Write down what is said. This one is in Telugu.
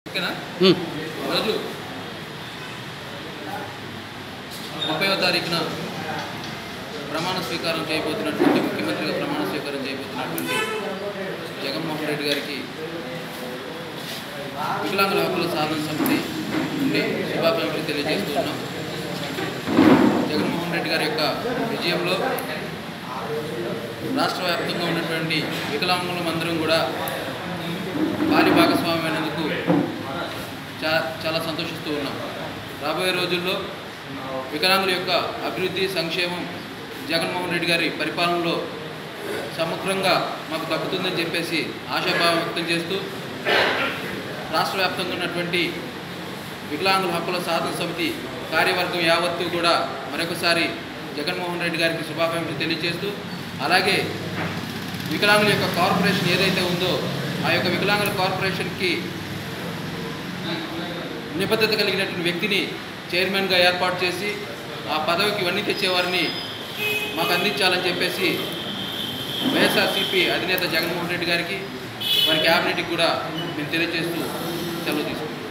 ఓకేనా ఉమ్. రోజు ముప్పైవ తారీఖున ప్రమాణ స్వీకారం చేయబోతున్నటువంటి ముఖ్యమంత్రిగా ప్రమాణ స్వీకారం చేయబోతున్నటువంటి జగన్మోహన్ రెడ్డి గారికి వికలాంగుల హక్కుల సాధన సమితి నుండి శుభాకాంక్షలు తెలియజేస్తూ ఉన్నాం జగన్మోహన్ రెడ్డి గారి యొక్క విజయంలో రాష్ట్ర వ్యాప్తంగా ఉన్నటువంటి వికలాంగులం అందరం కూడా భారీ భాగస్వామ్యమైనందుకు చా చాలా సంతోషిస్తూ ఉన్నాం రాబోయే రోజుల్లో వికలాంగుల యొక్క అభివృద్ధి సంక్షేమం జగన్మోహన్ రెడ్డి గారి పరిపాలనలో సమగ్రంగా మాకు దక్కుతుందని చెప్పేసి ఆశాభావం వ్యక్తం చేస్తూ రాష్ట్ర వ్యాప్తంగా ఉన్నటువంటి వికలాంగుల హక్కుల సాధన సమితి కార్యవర్గం యావత్తు కూడా మరొకసారి జగన్మోహన్ రెడ్డి గారికి శుభాకాంక్షలు తెలియజేస్తూ అలాగే వికలాంగుల యొక్క కార్పొరేషన్ ఏదైతే ఉందో ఆ యొక్క వికలాంగుల కార్పొరేషన్కి నిబద్ధత కలిగినటువంటి వ్యక్తిని చైర్మన్గా ఏర్పాటు చేసి ఆ పదవికి ఇవన్నీ తెచ్చేవారిని మాకు అందించాలని చెప్పేసి వైఎస్ఆర్సీపీ అధినేత జగన్మోహన్ రెడ్డి గారికి వారి క్యాబినెట్కి కూడా మేము తెలియజేస్తూ సెలవు తీసుకుంటాం